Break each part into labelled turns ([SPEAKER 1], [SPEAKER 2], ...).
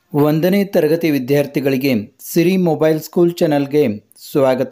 [SPEAKER 1] ಒಂದನೇ ತರಗತಿ ವಿದ್ಯಾರ್ಥಿಗಳಿಗೆ ಸಿರಿ ಮೊಬೈಲ್ ಸ್ಕೂಲ್ ಚಾನಲ್ಗೆ ಸ್ವಾಗತ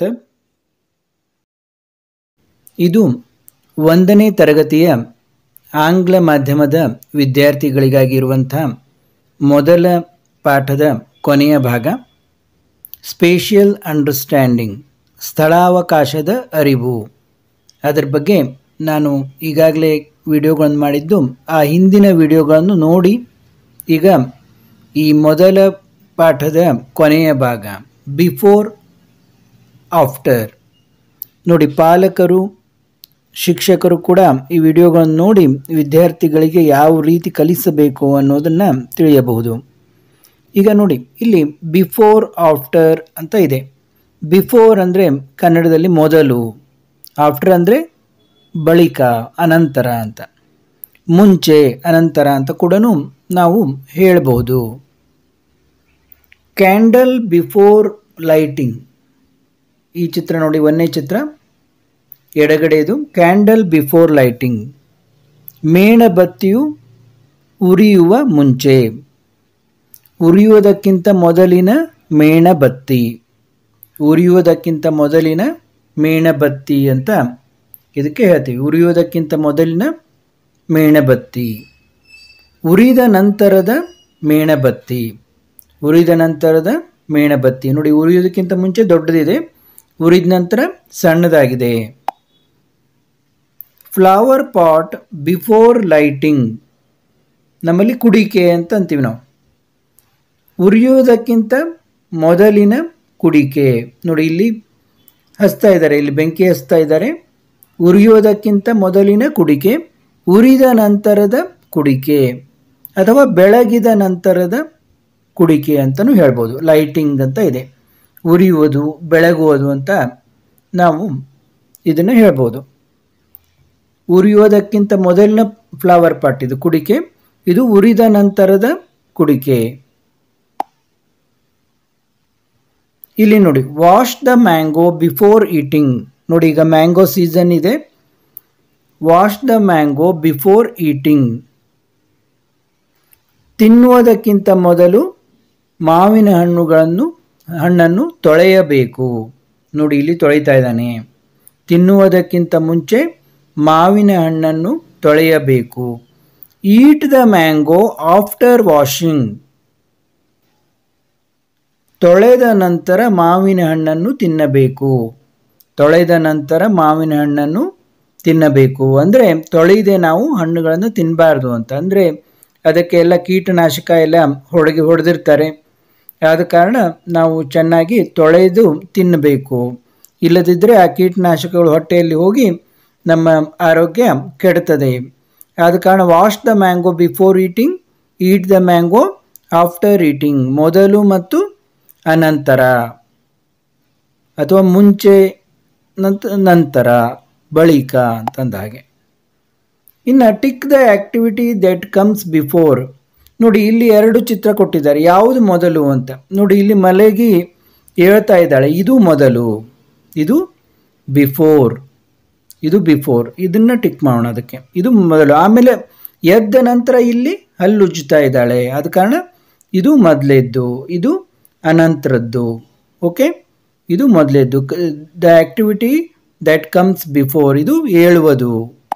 [SPEAKER 1] ಇದು ಒಂದನೇ ತರಗತಿಯ ಆಂಗ್ಲ ಮಾಧ್ಯಮದ ವಿದ್ಯಾರ್ಥಿಗಳಿಗಾಗಿರುವಂಥ ಮೊದಲ ಪಾಠದ ಕೊನೆಯ ಭಾಗ ಸ್ಪೇಷಿಯಲ್ ಅಂಡರ್ಸ್ಟ್ಯಾಂಡಿಂಗ್ ಸ್ಥಳಾವಕಾಶದ ಅರಿವು ಅದರ ಬಗ್ಗೆ ನಾನು ಈಗಾಗಲೇ ವಿಡಿಯೋಗಳನ್ನು ಮಾಡಿದ್ದು ಆ ಹಿಂದಿನ ವಿಡಿಯೋಗಳನ್ನು ನೋಡಿ ಈಗ ಈ ಮೊದಲ ಪಾಠದ ಕೊನೆಯ ಭಾಗ ಬಿಫೋರ್ ಆಫ್ಟರ್ ನೋಡಿ ಪಾಲಕರು ಶಿಕ್ಷಕರು ಕೂಡ ಈ ವಿಡಿಯೋಗಳನ್ನು ನೋಡಿ ವಿದ್ಯಾರ್ಥಿಗಳಿಗೆ ಯಾವ ರೀತಿ ಕಲಿಸಬೇಕು ಅನ್ನೋದನ್ನು ತಿಳಿಯಬಹುದು ಈಗ ನೋಡಿ ಇಲ್ಲಿ ಬಿಫೋರ್ ಆಫ್ಟರ್ ಅಂತ ಇದೆ ಬಿಫೋರ್ ಅಂದರೆ ಕನ್ನಡದಲ್ಲಿ ಮೊದಲು ಆಫ್ಟರ್ ಅಂದರೆ ಬಳಿಕ ಅನಂತರ ಅಂತ ಮುಂಚೆ ಅನಂತರ ಅಂತ ಕೂಡ ನಾವು ಹೇಳ್ಬೋದು ಕ್ಯಾಂಡಲ್ ಬಿಫೋರ್ ಲೈಟಿಂಗ್ ಈ ಚಿತ್ರ ನೋಡಿ ಒಂದನೇ ಚಿತ್ರ ಎಡಗಡೆದು ಕ್ಯಾಂಡಲ್ ಬಿಫೋರ್ ಲೈಟಿಂಗ್ ಮೇಣಬತ್ತಿಯು ಉರಿಯುವ ಮುಂಚೆ ಉರಿಯುವುದಕ್ಕಿಂತ ಮೊದಲಿನ ಮೇಣಬತ್ತಿ ಉರಿಯುವುದಕ್ಕಿಂತ ಮೊದಲಿನ ಮೇಣಬತ್ತಿ ಅಂತ ಇದಕ್ಕೆ ಹೇಳ್ತೀವಿ ಉರಿಯುವುದಕ್ಕಿಂತ ಮೊದಲಿನ ಮೇಣಬತ್ತಿ ಉರಿದ ನಂತರದ ಮೇಣಬತ್ತಿ ಉರಿದ ನಂತರದ ಮೇಣಬತ್ತಿ ನೋಡಿ ಉರಿಯೋದಕ್ಕಿಂತ ಮುಂಚೆ ದೊಡ್ಡದಿದೆ ಉರಿದ ನಂತರ ಸಣ್ಣದಾಗಿದೆ ಫ್ಲವರ್ ಪಾಟ್ ಬಿಫೋರ್ ಲೈಟಿಂಗ್ ನಮ್ಮಲ್ಲಿ ಕುಡಿಕೆ ಅಂತ ಅಂತೀವಿ ನಾವು ಉರಿಯೋದಕ್ಕಿಂತ ಮೊದಲಿನ ಕುಡಿಕೆ ನೋಡಿ ಇಲ್ಲಿ ಹಚ್ತಾ ಇದ್ದಾರೆ ಇಲ್ಲಿ ಬೆಂಕಿ ಹಚ್ತಾ ಇದ್ದಾರೆ ಉರಿಯೋದಕ್ಕಿಂತ ಮೊದಲಿನ ಕುಡಿಕೆ ಉರಿದ ನಂತರದ ಕುಡಿಕೆ ಅಥವಾ ಬೆಳಗಿದ ನಂತರದ ಕುಡಿಕೆ ಅಂತಲೂ ಹೇಳ್ಬೋದು ಲೈಟಿಂಗ್ ಅಂತ ಇದೆ ಉರಿಯುವುದು ಬೆಳಗುವುದು ಅಂತ ನಾವು ಇದನ್ನು ಹೇಳ್ಬೋದು ಉರಿಯೋದಕ್ಕಿಂತ ಮೊದಲಿನ ಫ್ಲವರ್ ಪಾಟ್ ಇದು ಕುಡಿಕೆ ಇದು ಉರಿದ ನಂತರದ ಕುಡಿಕೆ ಇಲ್ಲಿ ನೋಡಿ wash the mango before eating ನೋಡಿ ಈಗ ಮ್ಯಾಂಗೋ ಸೀಸನ್ ಇದೆ wash the mango before eating ತಿನ್ನುವುದಕ್ಕಿಂತ ಮೊದಲು ಮಾವಿನ ಹಣ್ಣುಗಳನ್ನು ಹಣ್ಣನ್ನು ತೊಳೆಯಬೇಕು ನೋಡಿ ಇಲ್ಲಿ ತೊಳಿತಾ ಇದ್ದಾನೆ ತಿನ್ನುವುದಕ್ಕಿಂತ ಮುಂಚೆ ಮಾವಿನ ಹಣ್ಣನ್ನು ತೊಳೆಯಬೇಕು eat the mango after washing ತೊಳೆದ ನಂತರ ಮಾವಿನ ಹಣ್ಣನ್ನು ತಿನ್ನಬೇಕು ತೊಳೆದ ನಂತರ ಮಾವಿನ ಹಣ್ಣನ್ನು ತಿನ್ನಬೇಕು ಅಂದರೆ ತೊಳೆಯದೆ ನಾವು ಹಣ್ಣುಗಳನ್ನು ತಿನ್ನಬಾರ್ದು ಅಂತ ಅಂದರೆ ಅದಕ್ಕೆ ಎಲ್ಲ ಕೀಟನಾಶಕ ಎಲ್ಲ ಹೊಡೆಗೆ ಹೊಡೆದಿರ್ತಾರೆ ಆದ ಕಾರಣ ನಾವು ಚೆನ್ನಾಗಿ ತೊಳೆದು ತಿನ್ನಬೇಕು ಇಲ್ಲದಿದ್ದರೆ ಆ ಕೀಟನಾಶಕಗಳು ಹೊಟ್ಟೆಯಲ್ಲಿ ಹೋಗಿ ನಮ್ಮ ಆರೋಗ್ಯ ಕೆಡುತ್ತದೆ ಆದ ಕಾರಣ wash the mango before eating eat the mango after eating ಮೊದಲು ಮತ್ತು ಅನಂತರ ಅಥವಾ ಮುಂಚೆ ನಂತ ನಂತರ ಬಳಿಕ ಅಂತಂದ ಹಾಗೆ ಇನ್ನು tick the activity that comes before ನೋಡಿ ಇಲ್ಲಿ ಎರಡು ಚಿತ್ರ ಕೊಟ್ಟಿದ್ದಾರೆ ಯಾವುದು ಮೊದಲು ಅಂತ ನೋಡಿ ಇಲ್ಲಿ ಮಲಗಿ ಹೇಳ್ತಾ ಇದ್ದಾಳೆ ಇದು ಮೊದಲು ಇದು ಬಿಫೋರ್ ಇದು ಬಿಫೋರ್ ಇದನ್ನು ಟಿಕ್ ಮಾಡೋಣ ಅದಕ್ಕೆ ಇದು ಮೊದಲು ಆಮೇಲೆ ಎದ್ದ ನಂತರ ಇಲ್ಲಿ ಹಲ್ಲುಜ್ಜುತ್ತಾ ಇದ್ದಾಳೆ ಆದ ಕಾರಣ ಇದು ಮೊದಲೇದ್ದು ಇದು ಅನಂತರದ್ದು ಓಕೆ ಇದು ಮೊದಲೇದ್ದು the activity that comes before ಇದು ಹೇಳುವುದು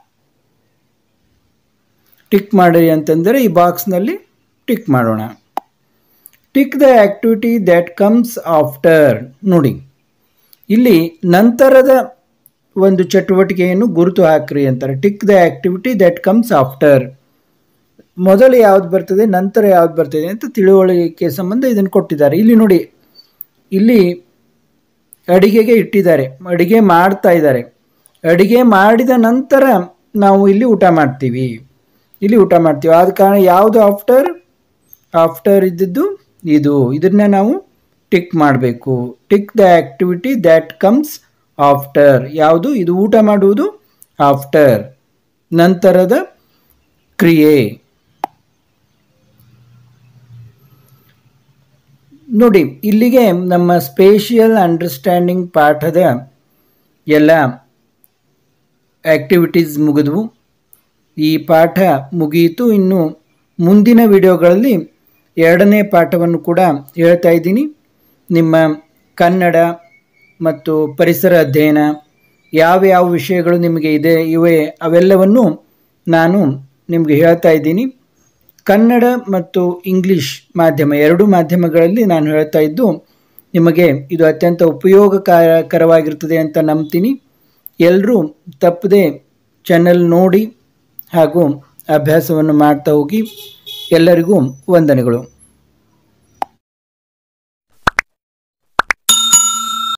[SPEAKER 1] ಟಿಕ್ ಮಾಡಿ ಅಂತಂದರೆ ಈ ಬಾಕ್ಸ್ನಲ್ಲಿ ಟಿಕ್ ಮಾಡೋಣ tick the activity that comes after ನೋಡಿ ಇಲ್ಲಿ ನಂತರದ ಒಂದು ಚಟುವಟಿಕೆಯನ್ನು ಗುರುತು ಹಾಕ್ರಿ ಅಂತಾರೆ tick the activity that comes after ಮೊದಲು ಯಾವ್ದು ಬರ್ತದೆ ನಂತರ ಯಾವ್ದು ಬರ್ತದೆ ಅಂತ ತಿಳುವಳಿಕೆ ಸಂಬಂಧ ಇದನ್ನು ಕೊಟ್ಟಿದ್ದಾರೆ ಇಲ್ಲಿ ನೋಡಿ ಇಲ್ಲಿ ಅಡಿಗೆಗೆ ಇಟ್ಟಿದ್ದಾರೆ ಅಡಿಗೆ ಮಾಡ್ತಾ ಇದ್ದಾರೆ ಅಡಿಗೆ ಮಾಡಿದ ನಂತರ ನಾವು ಇಲ್ಲಿ ಊಟ ಮಾಡ್ತೀವಿ ಇಲ್ಲಿ ಊಟ ಮಾಡ್ತೀವಿ ಆದ ಕಾರಣ ಯಾವುದು ಆಫ್ಟರ್ ಆಫ್ಟರ್ ಇದ್ದದ್ದು ಇದು ಇದನ್ನು ನಾವು ಟಿಕ್ ಮಾಡಬೇಕು tick the activity that comes after ಯಾವುದು ಇದು ಊಟ ಮಾಡುವುದು ಆಫ್ಟರ್ ನಂತರದ ಕ್ರಿಯೆ ನೋಡಿ ಇಲ್ಲಿಗೆ ನಮ್ಮ ಸ್ಪೇಷಿಯಲ್ ಅಂಡರ್ಸ್ಟ್ಯಾಂಡಿಂಗ್ ಪಾಠದ ಎಲ್ಲ ಆ್ಯಕ್ಟಿವಿಟೀಸ್ ಮುಗಿದ್ವು ಈ ಪಾಠ ಮುಗಿಯಿತು ಇನ್ನು ಮುಂದಿನ ವಿಡಿಯೋಗಳಲ್ಲಿ ಎರಡನೇ ಪಾಠವನ್ನು ಕೂಡ ಹೇಳ್ತಾ ಇದ್ದೀನಿ ನಿಮ್ಮ ಕನ್ನಡ ಮತ್ತು ಪರಿಸರ ಅಧ್ಯಯನ ಯಾವ ಯಾವ ವಿಷಯಗಳು ನಿಮಗೆ ಇದೆ ಇವೆ ಅವೆಲ್ಲವನ್ನು ನಾನು ನಿಮಗೆ ಹೇಳ್ತಾ ಇದ್ದೀನಿ ಕನ್ನಡ ಮತ್ತು ಇಂಗ್ಲಿಷ್ ಮಾಧ್ಯಮ ಎರಡು ಮಾಧ್ಯಮಗಳಲ್ಲಿ ನಾನು ಹೇಳ್ತಾ ಇದ್ದು ನಿಮಗೆ ಇದು ಅತ್ಯಂತ ಉಪಯೋಗಕರವಾಗಿರ್ತದೆ ಅಂತ ನಂಬ್ತೀನಿ ಎಲ್ಲರೂ ತಪ್ಪದೆ ಚಾನೆಲ್ ನೋಡಿ ಹಾಗೂ ಅಭ್ಯಾಸವನ್ನು ಮಾಡ್ತಾ ಹೋಗಿ ಎಲ್ಲರಿಗೂ ವಂದನೆಗಳು